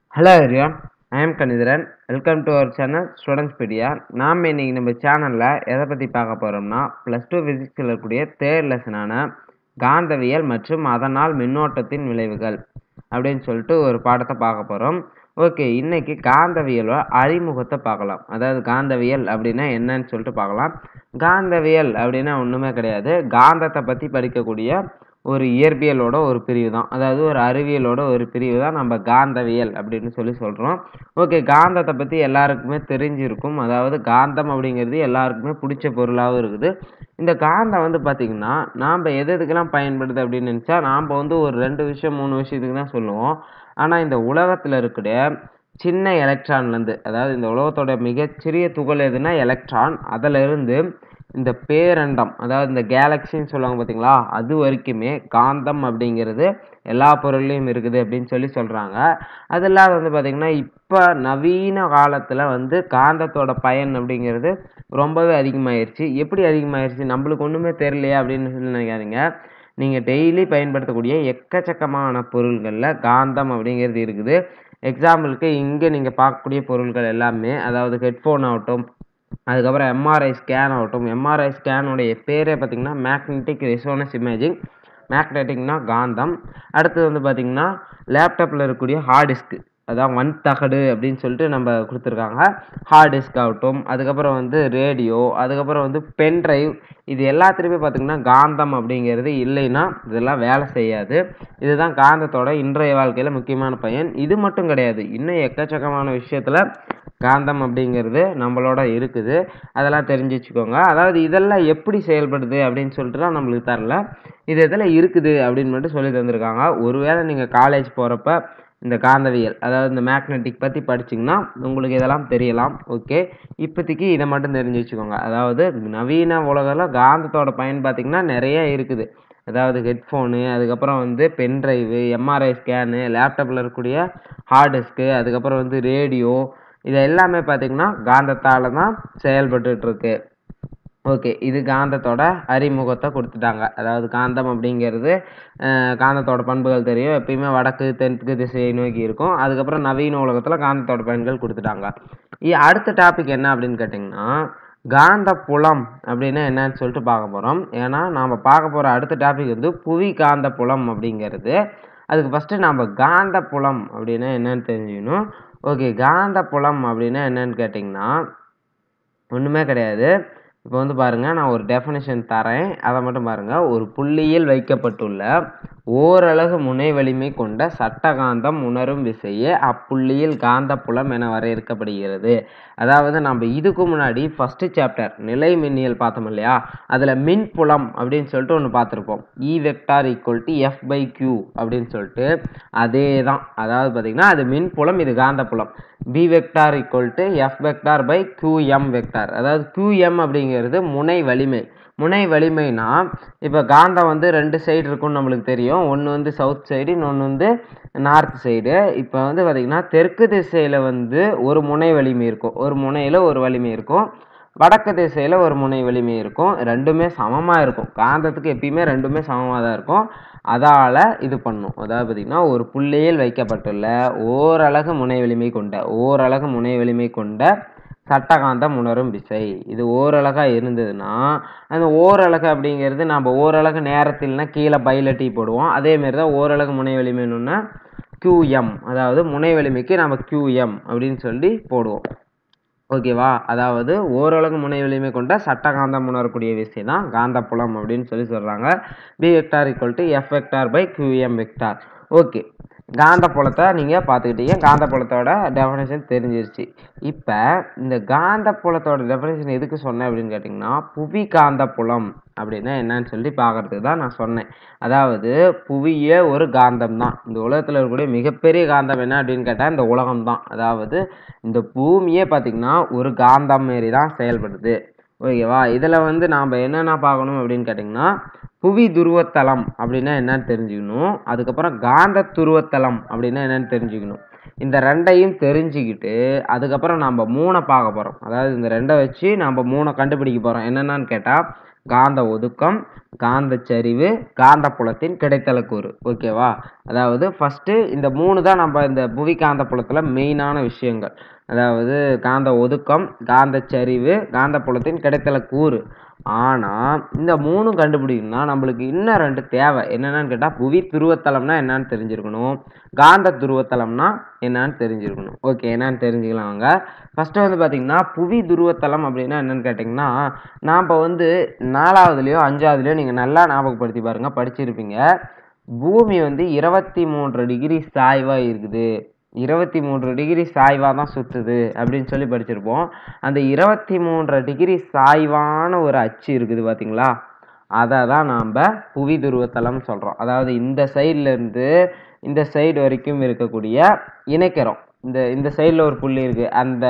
hello everyone I am Kanitharan welcome to our channel Studentspedia நாம் இன்னைக்கு நம்ம சேனலில் எதை பற்றி பார்க்க போகிறோம்னா ப்ளஸ் டூ ஃபிசிக்ஸில் இருக்கக்கூடிய தேர்ட் லெசனான காந்தவியல் மற்றும் அதனால் மின்னோட்டத்தின் விளைவுகள் அப்படின்னு சொல்லிட்டு ஒரு பாடத்தை பார்க்க போகிறோம் ஓகே இன்னைக்கு காந்தவியலோட அறிமுகத்தை பார்க்கலாம் அதாவது காந்தவியல் அப்படின்னா என்னன்னு சொல்லிட்டு பார்க்கலாம் காந்தவியல் அப்படின்னா ஒன்றுமே கிடையாது காந்தத்தை பற்றி படிக்கக்கூடிய ஒரு இயற்பியலோட ஒரு பிரிவு தான் அதாவது ஒரு அறிவியலோட ஒரு பிரிவு தான் நம்ம காந்தவியல் அப்படின்னு சொல்லி சொல்கிறோம் ஓகே காந்தத்தை பற்றி எல்லாருக்குமே தெரிஞ்சிருக்கும் அதாவது காந்தம் அப்படிங்கிறது எல்லாருக்குமே பிடிச்ச பொருளாகவும் இருக்குது இந்த காந்தம் வந்து பார்த்திங்கன்னா நாம் எது எதுக்கெல்லாம் பயன்படுது அப்படின்னு நினச்சா நாம் வந்து ஒரு ரெண்டு விஷயம் மூணு விஷயத்துக்கு தான் சொல்லுவோம் ஆனால் இந்த உலகத்தில் இருக்கிற சின்ன எலக்ட்ரான்லேருந்து அதாவது இந்த உலகத்தோட மிகச்சிறிய துகள் எதுனா எலக்ட்ரான் அதிலிருந்து இந்த பேரண்டம் அதாவது இந்த கேலக்சின்னு சொல்லுவாங்க பார்த்தீங்களா அது வரைக்குமே காந்தம் அப்படிங்கிறது எல்லா பொருள்லையும் இருக்குது அப்படின்னு சொல்லி சொல்கிறாங்க அது இல்லாத வந்து பார்த்திங்கன்னா இப்போ நவீன காலத்தில் வந்து காந்தத்தோட பயன் அப்படிங்கிறது ரொம்பவே அதிகமாயிருச்சு எப்படி அதிகமாயிருச்சு நம்மளுக்கு ஒன்றுமே தெரியலையே அப்படின்னு சொல்லி நினைக்காதீங்க நீங்கள் டெய்லி பயன்படுத்தக்கூடிய எக்கச்சக்கமான பொருள்களில் காந்தம் அப்படிங்கிறது இருக்குது எக்ஸாம்பிளுக்கு இங்கே நீங்கள் பார்க்கக்கூடிய பொருள்கள் எல்லாமே அதாவது ஹெட்ஃபோன் ஆகட்டும் அதுக்கப்புறம் எம்ஆர்ஐ ஸ்கேன் ஆகட்டும் எம்ஆர்ஐ ஸ்கேனுடைய பேரே பார்த்திங்கன்னா மேக்னெட்டிக் ரெசோனஸ் இமேஜிங் மேக்னெட்டிக்னா காந்தம் அடுத்தது வந்து பார்த்திங்கன்னா லேப்டாப்பில் இருக்கக்கூடிய ஹார்ட் டிஸ்க்கு அதான் ஒன் தகடு அப்படின்னு சொல்லிட்டு நம்ம கொடுத்துருக்காங்க ஹார்ட் டிஸ்க் ஆகட்டும் அதுக்கப்புறம் வந்து ரேடியோ அதுக்கப்புறம் வந்து பென் ட்ரைவ் இது எல்லாத்துலேயுமே பார்த்திங்கன்னா காந்தம் அப்படிங்கிறது இல்லைன்னா இதெல்லாம் வேலை செய்யாது இதுதான் காந்தத்தோட இன்றைய வாழ்க்கையில் முக்கியமான பயன் இது மட்டும் கிடையாது இன்னும் எக்கச்சக்கமான விஷயத்தில் காந்தம் அப்படிங்கிறது நம்மளோட இருக்குது அதெல்லாம் தெரிஞ்சு வச்சுக்கோங்க அதாவது இதெல்லாம் எப்படி செயல்படுது அப்படின்னு சொல்லிட்டு தான் நம்மளுக்கு தரல இது இதில் இருக்குது அப்படின்னு மட்டும் சொல்லி தந்திருக்காங்க ஒருவேளை நீங்கள் காலேஜ் போகிறப்ப இந்த காந்தவியல் அதாவது இந்த மேக்னெட்டிக் பற்றி படிச்சிங்கன்னா உங்களுக்கு இதெல்லாம் தெரியலாம் ஓகே இப்போதைக்கு இதை மட்டும் தெரிஞ்சு வச்சுக்கோங்க அதாவது நவீன உலகில் காந்தத்தோட பயன் பார்த்திங்கன்னா நிறைய இருக்குது அதாவது ஹெட்ஃபோனு அதுக்கப்புறம் வந்து பென் ட்ரைவு எம்ஆர்ஐ ஸ்கேனு லேப்டாப்பில் இருக்கக்கூடிய ஹார்ட் டிஸ்க்கு அதுக்கப்புறம் வந்து ரேடியோ இது எல்லாமே பார்த்திங்கன்னா காந்தத்தால் தான் செயல்பட்டுருக்கு ஓகே இது காந்தத்தோட அறிமுகத்தை கொடுத்துட்டாங்க அதாவது காந்தம் அப்படிங்கிறது காந்தத்தோட பண்புகள் தெரியும் எப்பயுமே வடக்கு தெற்கு திசையை நோக்கி இருக்கும் அதுக்கப்புறம் நவீன உலகத்தில் காந்தத்தோட பயன்கள் கொடுத்துட்டாங்க அடுத்த டாபிக் என்ன அப்படின்னு கேட்டிங்கன்னா காந்த புலம் அப்படின்னா என்னன்னு சொல்லிட்டு பார்க்க போகிறோம் ஏன்னா நாம் பார்க்க போகிற அடுத்த டாபிக் வந்து புவி காந்த புலம் அப்படிங்கிறது அதுக்கு ஃபஸ்ட்டு நம்ம காந்த புலம் அப்படின்னா என்னன்னு தெரிஞ்சுக்கணும் ஓகே காந்த புலம் அப்படின்னா என்னன்னு கேட்டிங்கன்னா ஒன்றுமே கிடையாது இப்போ வந்து பாருங்கள் நான் ஒரு டெஃபினேஷன் தரேன் அதை மட்டும் பாருங்கள் ஒரு புள்ளியில் வைக்கப்பட்டுள்ள ஓரலகு முனை வலிமை கொண்ட சட்டகாந்தம் உணரும் விசையே அப்புள்ளியில் காந்தப்புலம் என வரையறுக்கப்படுகிறது அதாவது நம்ம இதுக்கு முன்னாடி ஃபஸ்ட்டு சாப்டர் நிலை மின்னியல் பார்த்தோம் இல்லையா அதில் மின்புலம் அப்படின்னு சொல்லிட்டு ஒன்று பார்த்துருப்போம் E vector equal to F by Q அப்படின்னு சொல்லிட்டு அதே தான் அதாவது பார்த்திங்கன்னா அது மின்புலம் இது காந்தப்புலம் B vector equal to F vector by QM vector அதாவது கியூஎம் அப்படிங்கிறது முனை வலிமை முனை வலிமைனா இப்போ காந்தம் வந்து ரெண்டு சைடு இருக்கும்னு நம்மளுக்கு தெரியும் ஒன்று வந்து சவுத் சைடு இன்னொன்று வந்து நார்த் சைடு இப்போ வந்து பார்த்திங்கன்னா தெற்கு திசையில் வந்து ஒரு முனை வலிமை இருக்கும் ஒரு முனையில் ஒரு வலிமை இருக்கும் வடக்கு திசையில் ஒரு முனை வலிமை இருக்கும் ரெண்டுமே சமமாக இருக்கும் காந்தத்துக்கு எப்பயுமே ரெண்டுமே சமமாக தான் இருக்கும் அதால் இது பண்ணும் அதாவது பார்த்திங்கன்னா ஒரு புள்ளியில் வைக்கப்பட்டுள்ள ஓரலகு முனை வலிமை கொண்ட ஓரலகு முனை வலிமை கொண்ட சட்டகாந்தம் உணரும் விசை இது ஓரளகாக இருந்ததுன்னா அந்த ஓரலகு அப்படிங்கிறது நம்ம ஓரளகு நேரத்தில்னா கீழே பைல டீ போடுவோம் அதேமாரி தான் ஓரளகு முனை வலிமைன்னா கியூஎம் அதாவது முனை வலிமைக்கு நம்ம கியூஎம் அப்படின்னு சொல்லி போடுவோம் ஓகேவா அதாவது ஓரளவு முனை வலிமை கொண்ட சட்டகாந்தம் உணரக்கூடிய விசை தான் காந்தப்புலம் அப்படின்னு சொல்லி சொல்கிறாங்க B vector equal to F vector by QM vector okay காந்தப்புலத்தை நீங்கள் பார்த்துக்கிட்டீங்க காந்தப்புலத்தோட டெஃபினேஷன் தெரிஞ்சிருச்சு இப்போ இந்த காந்தப்புலத்தோட டெஃபினேஷன் எதுக்கு சொன்னேன் அப்படின்னு கேட்டிங்கன்னா புவி காந்தப்புலம் அப்படின்னா என்னன்னு சொல்லி பார்க்குறதுக்கு தான் நான் சொன்னேன் அதாவது புவியே ஒரு காந்தம் தான் இந்த உலகத்தில் இருக்கக்கூடிய மிகப்பெரிய காந்தம் என்ன அப்படின்னு கேட்டால் இந்த உலகம் தான் அதாவது இந்த பூமியே பார்த்திங்கன்னா ஒரு காந்தம் மாரி தான் செயல்படுது ஓகேவா இதில் வந்து நாம் என்னென்ன பார்க்கணும் அப்படின்னு கேட்டிங்கன்னா புவி துருவத்தலம் அப்படின்னா என்னன்னு தெரிஞ்சுக்கணும் அதுக்கப்புறம் காந்த துருவத்தலம் அப்படின்னா என்னன்னு தெரிஞ்சுக்கணும் இந்த ரெண்டையும் தெரிஞ்சுக்கிட்டு அதுக்கப்புறம் நம்ம மூணை பார்க்க போகிறோம் அதாவது இந்த ரெண்டை வச்சு நம்ம மூணை கண்டுபிடிக்க போகிறோம் என்னென்னு கேட்டால் காந்த ஒதுக்கம் காந்த சரிவு காந்த புலத்தின் கிடைத்தல கூறு ஓகேவா அதாவது ஃபஸ்ட்டு இந்த மூணு தான் நம்ம இந்த புவி காந்த புலத்தில் மெயினான விஷயங்கள் அதாவது காந்த ஒதுக்கம் காந்த சரிவு காந்த புலத்தின் கிடைத்தல கூறு ஆனால் இந்த மூணும் கண்டுபிடிக்கணும்னா நம்மளுக்கு இன்னும் ரெண்டு தேவை என்னென்னு கேட்டால் புவி துருவத்தலம்னா என்னன்னு தெரிஞ்சிருக்கணும் காந்த துருவத்தலம்னா என்னன்னு தெரிஞ்சிருக்கணும் ஓகே என்னன்னு தெரிஞ்சுக்கலாம் வாங்க ஃபஸ்ட்டு வந்து பார்த்திங்கன்னா புவி துருவத்தலம் அப்படின்னா என்னன்னு கேட்டிங்கன்னா நாம் வந்து நாலாவதுலேயோ அஞ்சாவதுலேயோ நீங்கள் நல்லா ஞாபகப்படுத்தி பாருங்கள் படிச்சிருப்பீங்க பூமி வந்து இருபத்தி மூன்று டிகிரி சாய்வாக இருக்குது இருபத்தி மூன்று டிகிரி சாய்வாக தான் சுற்றுது அப்படின்னு சொல்லி படிச்சிருப்போம் அந்த இருபத்தி மூன்று டிகிரி சாய்வான ஒரு அச்சு இருக்குது பார்த்தீங்களா அதை தான் நாம் புவி துருவத்தலம்னு சொல்கிறோம் அதாவது இந்த சைட்லேருந்து இந்த சைடு வரைக்கும் இருக்கக்கூடிய இணைக்கிறோம் இந்த இந்த சைடில் ஒரு புள்ளி இருக்குது அந்த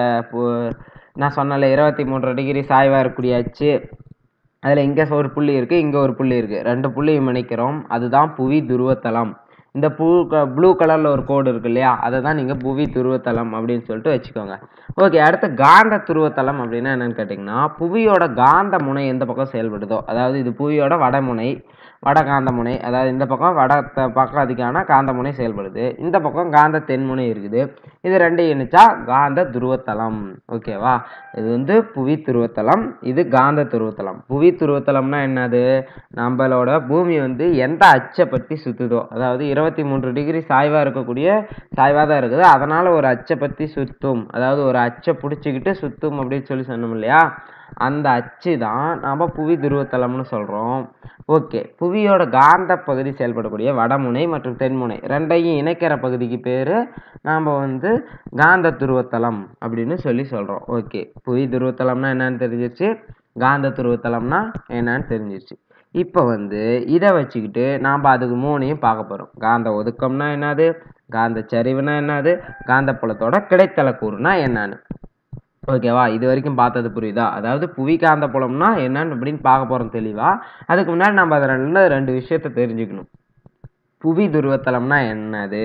நான் சொன்னல இருபத்தி மூன்று டிகிரி சாய்வாக இருக்கக்கூடிய அச்சு அதில் இங்கே ஒரு புள்ளி இருக்குது இங்கே ஒரு புள்ளி இருக்குது ரெண்டு புள்ளியும் இணைக்கிறோம் அதுதான் புவி துருவத்தலம் இந்த பூ ப்ளூ கலரில் ஒரு கோடு இருக்கு இல்லையா அதை தான் நீங்கள் புவி துருவத்தலம் அப்படின்னு சொல்லிட்டு வச்சுக்கோங்க ஓகே அடுத்து காந்த துருவத்தலம் அப்படின்னா என்னென்னு கேட்டிங்கன்னா புவியோட காந்த முனை எந்த பக்கம் செயல்படுதோ அதாவது இது புவியோட வடமுனை வட காந்த முனை அதாவது இந்த பக்கம் வட பக்கம் அதுக்கான காந்த முனை செயல்படுது இந்த பக்கம் காந்த தென்முனை இருக்குது இது ரெண்டையும் இணைச்சா காந்த துருவத்தலம் ஓகேவா இது வந்து புவி துருவத்தலம் இது காந்த துருவத்தலம் புவி துருவத்தலம்னா என்னது நம்மளோட பூமி வந்து எந்த அச்சை பற்றி சுற்றுதோ அதாவது இருபத்தி மூன்று டிகிரி சாய்வாக இருக்கக்கூடிய சாய்வாக தான் இருக்குது அதனால் ஒரு அச்சை பற்றி சுற்றும் அதாவது ஒரு அச்சை பிடிச்சிக்கிட்டு சுற்றும் அப்படின்னு சொல்லி சொன்னோம் இல்லையா அந்த அச்சு தான் நாம் புவி துருவத்தலம்னு சொல்கிறோம் ஓகே புவியோட காந்த பகுதி செயல்படக்கூடிய வடமுனை மற்றும் தென்முனை ரெண்டையும் இணைக்கிற பகுதிக்கு பேர் நாம் வந்து காந்த துருவத்தலம் அப்படின்னு சொல்லி சொல்கிறோம் ஓகே புவி துருவத்தலம்னா என்னன்னு தெரிஞ்சிருச்சு காந்த துருவத்தலம்னா என்னன்னு தெரிஞ்சிருச்சு இப்போ வந்து இதை வச்சுக்கிட்டு நாம் அதுக்கு மூணையும் பார்க்க போகிறோம் காந்த ஒதுக்கம்னா என்னது காந்த சரிவுனா என்னது காந்த புலத்தோட கிடைத்தல கூறுனா என்னன்னு ஓகேவா இது வரைக்கும் பார்த்தது புரியுதா அதாவது புவி காந்த புலம்னா என்னன்னு அப்படின்னு பார்க்க போகிறோம் தெளிவாக அதுக்கு முன்னாடி நம்ம அதை ரெண்டு ரெண்டு விஷயத்த தெரிஞ்சுக்கணும் புவி துருவத்தலம்னா என்னது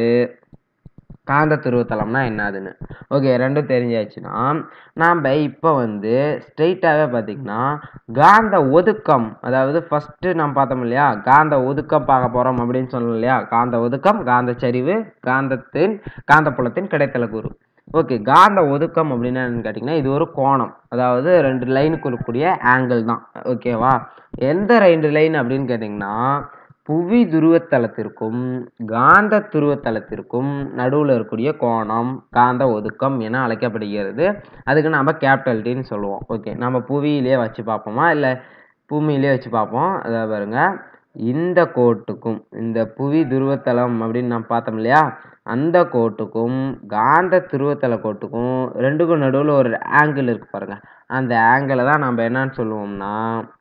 காந்த துருவத்தலம்னா என்னதுன்னு ஓகே ரெண்டும் தெரிஞ்சாச்சுன்னா நாம் இப்போ வந்து ஸ்ட்ரெயிட்டாகவே பார்த்திங்கன்னா காந்த ஒதுக்கம் அதாவது ஃபஸ்ட்டு நம்ம பார்த்தோம் இல்லையா காந்த ஒதுக்கம் பார்க்க போகிறோம் அப்படின்னு சொன்னோம் இல்லையா காந்த ஒதுக்கம் காந்த சரிவு காந்தத்தின் காந்த புலத்தின் கிடைத்தல கூறு ஓகே காந்த ஒதுக்கம் அப்படின்னா என்னன்னு கேட்டிங்கன்னா இது ஒரு கோணம் அதாவது ரெண்டு லைனுக்கு இருக்கக்கூடிய ஆங்கிள் தான் ஓகேவா எந்த ரெண்டு லைன் அப்படின்னு கேட்டிங்கன்னா புவி துருவத்தலத்திற்கும் காந்த துருவத்தலத்திற்கும் நடுவில் இருக்கக்கூடிய கோணம் காந்த ஒதுக்கம் என அழைக்கப்படுகிறது அதுக்கு நம்ம கேபிட்டல் டின்னு சொல்லுவோம் ஓகே நம்ம புவியிலே வச்சு பார்ப்போமா இல்லை பூமியிலே வச்சு பார்ப்போம் அதை பாருங்க இந்த கோட்டுக்கும் இந்த புவி துருவத்தலம் அப்படின்னு நம்ம பார்த்தோம் இல்லையா அந்த கோட்டுக்கும் காந்த துருவத்தல கோட்டுக்கும் ரெண்டுக்கும் நடுவில் ஒரு ஆங்கிள் இருக்கு பாருங்க அந்த ஆங்கிளை தான் நம்ம என்னன்னு சொல்லுவோம்னா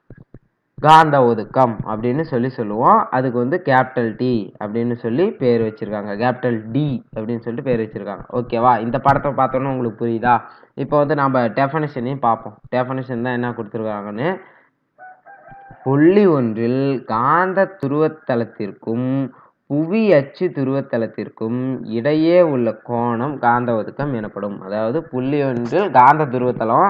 காந்த ஒதுக்கம் அப்படின்னு சொல்லி சொல்லுவோம் அதுக்கு வந்து கேபிட்டல் டி அப்படின்னு சொல்லி பேர் வச்சுருக்காங்க கேபிட்டல் டி அப்படின்னு சொல்லிட்டு பேர் வச்சுருக்காங்க ஓகேவா இந்த படத்தை பார்த்தோன்னே உங்களுக்கு புரியுதா இப்போ வந்து நம்ம டெஃபனிஷனையும் பார்ப்போம் டெஃபனிஷன் தான் என்ன கொடுத்துருக்காங்கன்னு புள்ளி ஒன்றில் காந்த துருவத்தலத்திற்கும் புவி அச்சு துருவத்தலத்திற்கும் இடையே உள்ள கோணம் காந்த ஒதுக்கம் எனப்படும் அதாவது புள்ளி ஒன்றில் காந்த துருவத்தலம்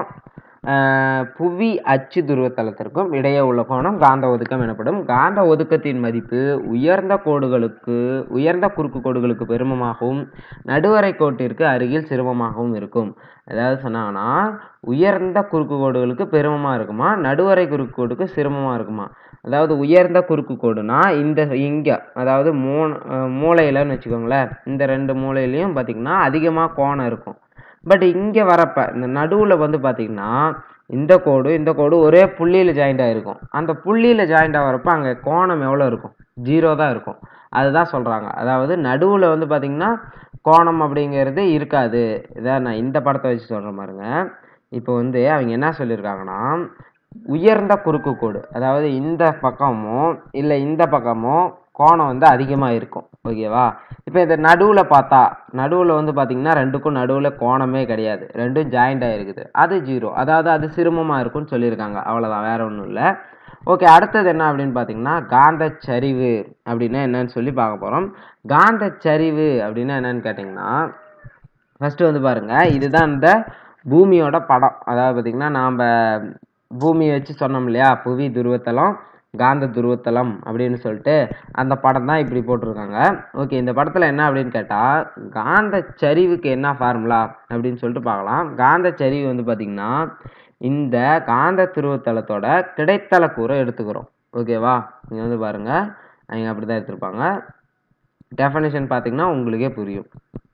புவி அச்சு துருவத்தலத்திற்கும் இடையே உள்ள கோணம் காந்த ஒதுக்கம் எனப்படும் காந்த ஒதுக்கத்தின் மதிப்பு உயர்ந்த கோடுகளுக்கு உயர்ந்த குறுக்கு கோடுகளுக்கு பெருமமாகவும் நடுவரை கோட்டிற்கு அருகில் சிரமமாகவும் இருக்கும் அதாவது சொன்னாங்கன்னா உயர்ந்த குறுக்கு கோடுகளுக்கு பெருமமாக இருக்குமா நடுவரை குறுக்கு கோடுக்கு சிரமமாக இருக்குமா அதாவது உயர்ந்த குறுக்கு கோடுனா இந்த இங்கே அதாவது மூ மூளையிலன்னு வச்சுக்கோங்களேன் இந்த ரெண்டு மூலையிலையும் பார்த்திங்கன்னா அதிகமாக கோணம் இருக்கும் பட் இங்கே வரப்ப இந்த நடுவில் வந்து பார்த்திங்கன்னா இந்த கோடு இந்த கோடு ஒரே புள்ளியில் ஜாயிண்ட் ஆகிருக்கும் அந்த புள்ளியில் ஜாயிண்ட் ஆகிறப்ப அங்கே கோணம் எவ்வளோ இருக்கும் ஜீரோ தான் இருக்கும் அதுதான் சொல்கிறாங்க அதாவது நடுவில் வந்து பார்த்திங்கன்னா கோணம் அப்படிங்கிறது இருக்காது இதான் நான் இந்த படத்தை வச்சு சொல்கிற பாருங்க இப்போ வந்து அவங்க என்ன சொல்லியிருக்காங்கன்னா உயர்ந்த குறுக்கு கோடு அதாவது இந்த பக்கமும் இல்லை இந்த பக்கமும் கோணம் வந்து அதிகமாக இருக்கும் ஓகேவா இப்போ இந்த நடுவில் பார்த்தா நடுவில் வந்து பார்த்திங்கன்னா ரெண்டுக்கும் நடுவில் கோணமே கிடையாது ரெண்டும் ஜாயிண்ட் ஆகிருக்குது அது ஜீரோ அதாவது அது சிரமமாக இருக்கும்னு சொல்லியிருக்காங்க அவ்வளோதான் வேற ஒன்றும் இல்லை ஓகே அடுத்தது என்ன அப்படின்னு பார்த்தீங்கன்னா காந்த சரிவு அப்படின்னா என்னன்னு சொல்லி பார்க்க போகிறோம் காந்த சரிவு அப்படின்னா என்னன்னு கேட்டிங்கன்னா ஃபஸ்ட்டு வந்து பாருங்கள் இதுதான் இந்த பூமியோட படம் அதாவது பார்த்திங்கன்னா நாம் பூமியை வச்சு சொன்னோம் இல்லையா புவி துருவத்தலம் காந்த துருவத்தலம் அப்படின்னு சொல்லிட்டு அந்த படம் தான் இப்படி போட்டிருக்காங்க ஓகே இந்த படத்தில் என்ன அப்படின்னு கேட்டால் காந்த சரிவுக்கு என்ன ஃபார்முலா அப்படின்னு சொல்லிட்டு பார்க்கலாம் காந்த சரிவு வந்து பார்த்திங்கன்னா இந்த காந்த துருவத்தலத்தோட கிடைத்தல கூரை எடுத்துக்கிறோம் ஓகேவா நீங்கள் வந்து பாருங்கள் அவங்க அப்படி தான் எடுத்திருப்பாங்க டெஃபனேஷன் பார்த்தீங்கன்னா உங்களுக்கே புரியும்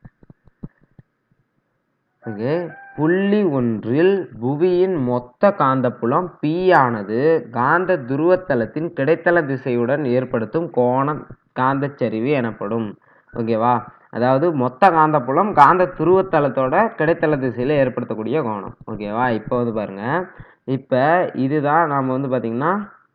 ஓகே புள்ளி ஒன்றில் புவியின் மொத்த காந்தப்புலம் P ஆனது காந்த துருவத்தலத்தின் கிடைத்தல திசையுடன் ஏற்படுத்தும் கோணம் காந்தச்சரிவு எனப்படும் ஓகேவா அதாவது மொத்த காந்தப்புலம் காந்த துருவத்தலத்தோட கிடைத்தல திசையில் ஏற்படுத்தக்கூடிய கோணம் ஓகேவா இப்போ வந்து பாருங்க இப்போ இதுதான் நாம் வந்து பார்த்திங்கன்னா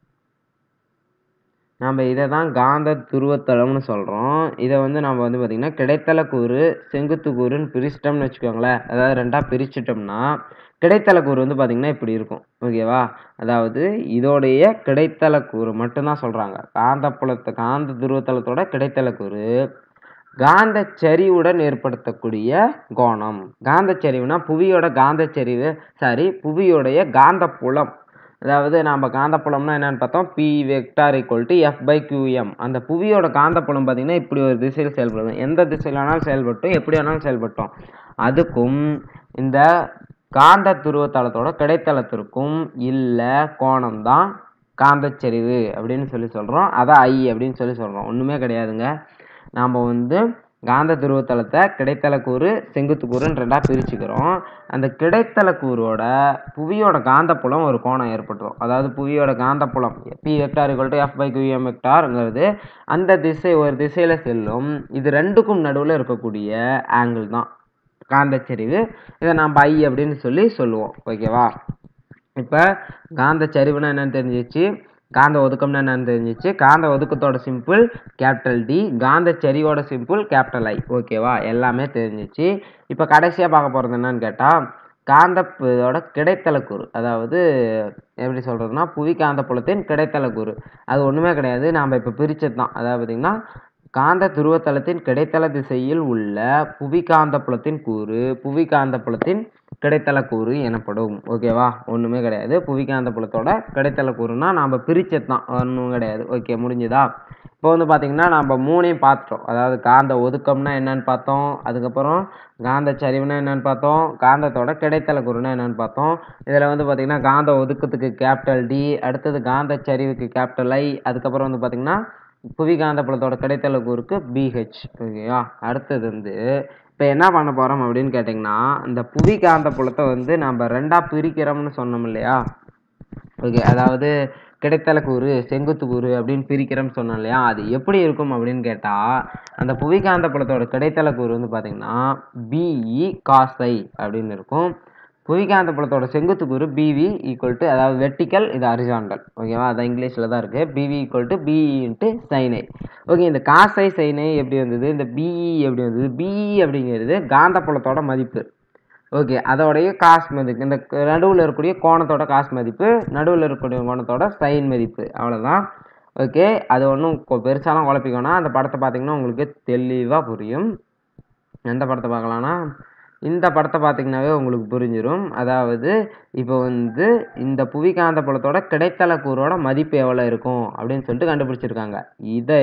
நம்ம இதை தான் காந்த துருவத்தலம்னு சொல்கிறோம் இதை வந்து நம்ம வந்து பார்த்திங்கன்னா கிடைத்தல கூறு செங்குத்து கூறுன்னு பிரிச்சிட்டோம்னு வச்சுக்கோங்களேன் அதாவது ரெண்டாக பிரிச்சிட்டோம்னா கிடைத்தல கூறு வந்து பார்த்திங்கன்னா இப்படி இருக்கும் ஓகேவா அதாவது இதோடைய கிடைத்தல கூறு மட்டும்தான் சொல்கிறாங்க காந்த புலத்தை காந்த துருவத்தலத்தோட கிடைத்தல கூறு காந்த சரிவுடன் ஏற்படுத்தக்கூடிய கோணம் காந்த சரிவுனா புவியோட காந்த சரிவு சாரி புவியோடைய காந்த புலம் அதாவது நம்ம காந்தப்புலம்னா என்னன்னு பார்த்தோம் B vector equal to F by QM அந்த புவியோட காந்தப்புலம் பார்த்தீங்கன்னா இப்படி ஒரு திசையில் செயல்படும் எந்த திசையில் வேணாலும் செயல்பட்டும் எப்படி வேணாலும் செயல்பட்டோம் அதுக்கும் இந்த காந்த துருவத்தலத்தோட கிடைத்தளத்திற்கும் இல்லை கோணம் தான் காந்தச்சரிவு அப்படின்னு சொல்லி சொல்கிறோம் அதான் ஐ அப்படின்னு சொல்லி சொல்கிறோம் ஒன்றுமே கிடையாதுங்க நாம் வந்து காந்த துருவத்தலத்தை கிடைத்தல கூறு செங்குத்து கூறுன்னு ரெண்டாக பிரிச்சுக்கிறோம் அந்த கிடைத்தல கூறோட புவியோட காந்தப்புலம் ஒரு கோணம் ஏற்பட்டுரும் அதாவது புவியோட காந்தப்புலம் B vector equal to F by QM வெக்டாருங்கிறது அந்த திசை ஒரு திசையில் செல்லும் இது ரெண்டுக்கும் நடுவில் இருக்கக்கூடிய ஆங்கிள் தான் காந்தச்சரிவு இதை நாம் ஐ அப்படின்னு சொல்லி சொல்லுவோம் ஓகேவா இப்போ காந்த சரிவுனா என்னன்னு தெரிஞ்சிச்சு காந்த ஒதுக்கம்னா என்னன்னு தெரிஞ்சிச்சு காந்த ஒதுக்கத்தோட சிம்பிள் கேபிட்டல் டி காந்த சரிவோட சிம்பிள் கேபிட்டல் ஐ ஓகேவா எல்லாமே தெரிஞ்சிச்சு இப்போ கடைசியாக பார்க்க போகிறது என்னன்னு கேட்டால் காந்த இதோட கிடைத்தல கூறு அதாவது எப்படி சொல்கிறதுனா புவி காந்த புலத்தின் கிடைத்தல கூறு அது ஒன்றுமே கிடையாது நாம் இப்போ பிரித்தது தான் அதாவது பார்த்திங்கன்னா காந்த துருவத்தலத்தின் கிடைத்தல திசையில் உள்ள புவி காந்த புலத்தின் கூறு புவி காந்த புலத்தின் கிடைத்தல கூறு எனப்படும் ஓகேவா ஒன்றுமே கிடையாது புவி காந்த புலத்தோட கிடைத்தல கூறுனா நாம் பிரிச்சது தான் ஒன்றும் கிடையாது ஓகே முடிஞ்சுதா இப்போ வந்து பார்த்திங்கன்னா நம்ம மூணையும் பார்த்துட்டோம் அதாவது காந்த ஒதுக்கம்னா என்னன்னு பார்த்தோம் அதுக்கப்புறம் காந்த சரிவுனா என்னன்னு பார்த்தோம் காந்தத்தோட கிடைத்தல கூறுனா என்னன்னு பார்த்தோம் இதில் வந்து பார்த்திங்கன்னா காந்த ஒதுக்கத்துக்கு கேபிட்டல் டி அடுத்தது காந்த சரிவுக்கு கேபிட்டல் ஐ அதுக்கப்புறம் வந்து பார்த்திங்கன்னா புவி காந்தப்புலத்தோட கிடைத்தல கூறுக்கு பிஹெச் ஓகேவா அடுத்தது வந்து இப்போ என்ன பண்ண போகிறோம் அப்படின்னு கேட்டிங்கன்னா இந்த புவி காந்தப்புலத்தை வந்து நம்ம ரெண்டாக பிரிக்கிறோம்னு சொன்னோம் இல்லையா ஓகே அதாவது கிடைத்தல கூறு செங்குத்து கூறு அப்படின்னு பிரிக்கிறோம்னு சொன்னோம் இல்லையா அது எப்படி இருக்கும் அப்படின்னு கேட்டால் அந்த புவி காந்தப்புலத்தோட கிடைத்தல கூறு வந்து பார்த்திங்கன்னா பிஇ காசை அப்படின்னு இருக்கும் புவிகாந்த புலத்தோட செங்குத்து கூறு பிவி ஈக்குவல் டு அதாவது வெர்டிக்கல் இது ஹரிசாண்டல் ஓகேவா அது இங்கிலீஷில் தான் இருக்குது BV equal to BE into சைனை ஓகே இந்த காசை சைனை எப்படி வந்தது இந்த பிஇ எப்படி வந்தது பிஇ அப்படிங்கிறது காந்த புலத்தோட மதிப்பு ஓகே அதோடைய காசு மதிப்பு இந்த நடுவில் இருக்கக்கூடிய கோணத்தோட காசு மதிப்பு நடுவில் இருக்கக்கூடிய கோணத்தோட சைன் மதிப்பு அவ்வளோதான் ஓகே அது ஒன்றும் பெருசாலாம் குழப்பிக்கோனா அந்த படத்தை பார்த்தீங்கன்னா உங்களுக்கு தெளிவாக புரியும் எந்த படத்தை பார்க்கலான்னா இந்த படத்தை பார்த்தீங்கன்னாவே உங்களுக்கு புரிஞ்சிடும் அதாவது இப்போ வந்து இந்த புவிகாந்த புலத்தோட கிடைத்தல கூறோட மதிப்பு எவ்வளோ இருக்கும் அப்படின்னு சொல்லிட்டு கண்டுபிடிச்சிருக்காங்க இதை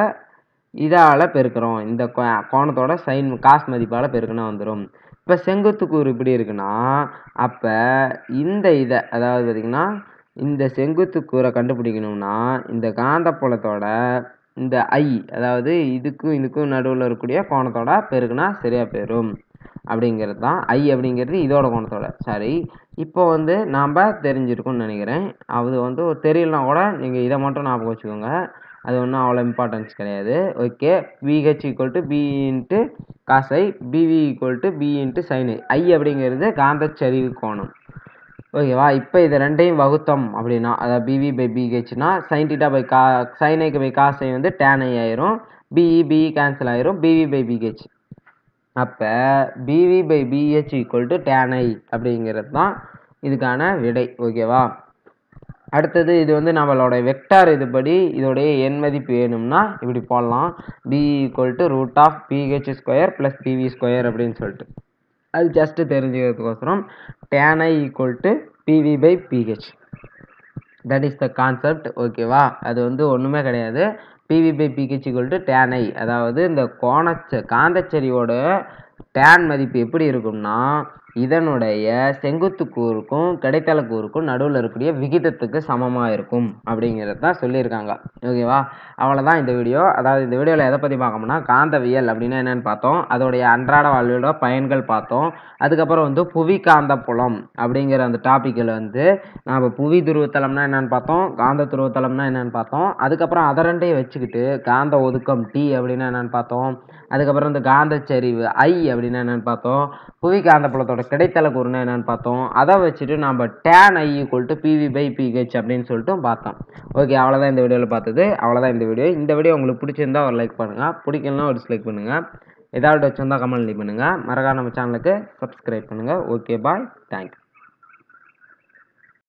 இதால் பெருக்கிறோம் இந்த கோ- கோணத்தோட சைன் காசு மதிப்பால் பெருக்கினா வந்துடும் இப்போ செங்குத்து கூறு இப்படி இருக்குன்னா அப்போ இந்த இதை அதாவது பார்த்திங்கன்னா இந்த செங்குத்து கூரை கண்டுபிடிக்கணும்னா இந்த காந்த புலத்தோட இந்த ஐ அதாவது இதுக்கும் இதுக்கும் நடுவில் இருக்கக்கூடிய கோணத்தோட பெருக்குனா சரியாக போயிடும் அப்படிங்கிறது தான் ஐ அப்படிங்கிறது இதோட கோணத்தோட சரி இப்போ வந்து நாம் தெரிஞ்சிருக்கும்னு நினைக்கிறேன் அது வந்து ஒரு தெரியலனா கூட நீங்கள் இதை மட்டும் ஞாபகம் வச்சுக்கோங்க அது ஒன்றும் அவ்வளோ இம்பார்ட்டன்ஸ் கிடையாது okay BH equal to B into காசை BV equal to B into sine I அப்படிங்கிறது காந்தச்சரிவு கோணம் ஓகேவா இப்போ இது ரெண்டையும் வகுத்தோம் அப்படின்னா அதாவது பிவி பை பிஹெச்னா சைன் டீட்டா பை கா சைனைக்கு பை காசை வந்து டேன் ஐ ஆயிரும் பிஇ பிஇ கேன்சல் ஆயிரும் பிவி பை பிஹெச் அப்போ BV by BH equal to tan I அப்படிங்கிறது தான் இதுக்கான விடை ஓகேவா அடுத்தது இது வந்து நம்மளோட வெக்டார் இதுபடி இதோடைய எண் மதிப்பு வேணும்னா இப்படி போடலாம் B equal to root of BH square plus BV square அப்படின்னு சொல்லிட்டு அது ஜஸ்ட்டு தெரிஞ்சுக்கிறதுக்கோசரம் tan I equal to BV by BH that is the concept ஓகேவா அது வந்து ஒன்றுமே கிடையாது BV by BH equal to tan I அதாவது இந்த கோணச்ச காந்தச்சரிவோட டேன் மதிப்பு எப்படி இருக்கும்னா இதனுடைய செங்குத்து கூறுக்கும் கிடைத்தல கூறுக்கும் நடுவில் இருக்கக்கூடிய விகிதத்துக்கு சமமாக இருக்கும் அப்படிங்கிறது தான் சொல்லியிருக்காங்க ஓகேவா அவ்வளோதான் இந்த வீடியோ அதாவது இந்த வீடியோவில் எதை பற்றி பார்க்கணும்னா காந்தவியல் அப்படின்னா என்னென்னு பார்த்தோம் அதோடைய அன்றாட வாழ்வியோட பயன்கள் பார்த்தோம் அதுக்கப்புறம் வந்து புவி காந்த புலம் அப்படிங்கிற அந்த டாப்பிக்கில் வந்து நாம் புவி துருவத்தலம்னா என்னென்னு பார்த்தோம் காந்த துருவத்தலம்னா என்னென்னு பார்த்தோம் அதுக்கப்புறம் அதை ரெண்டையும் வச்சுக்கிட்டு காந்த ஒதுக்கம் டி அப்படின்னா என்னென்னு பார்த்தோம் அதுக்கப்புறம் இந்த காந்தச்சரிவு ஐ அப்படின்னா என்னென்னு பார்த்தோம் புவி காந்தப்புலத்தோட கிடைத்தல கூறுனா என்னென்னு பார்த்தோம் அதை வச்சுட்டு நம்ம tan I equal to BV by BH அப்படின்னு சொல்லிட்டு பார்த்தோம் ஓகே அவ்வளோதான் இந்த வீடியோவில் பார்த்தது அவ்வளோதான் இந்த வீடியோ இந்த வீடியோ உங்களுக்கு பிடிச்சிருந்தா ஒரு லைக் பண்ணுங்கள் பிடிக்கலனா ஒரு டிஸ்லைக் பண்ணுங்கள் ஏதாவது வச்சுருந்தா கமெண்ட் பண்ணுங்கள் மறக்காம நம்ம சேனலுக்கு சப்ஸ்கிரைப் பண்ணுங்கள் ஓகே பாய் தேங்க்யூ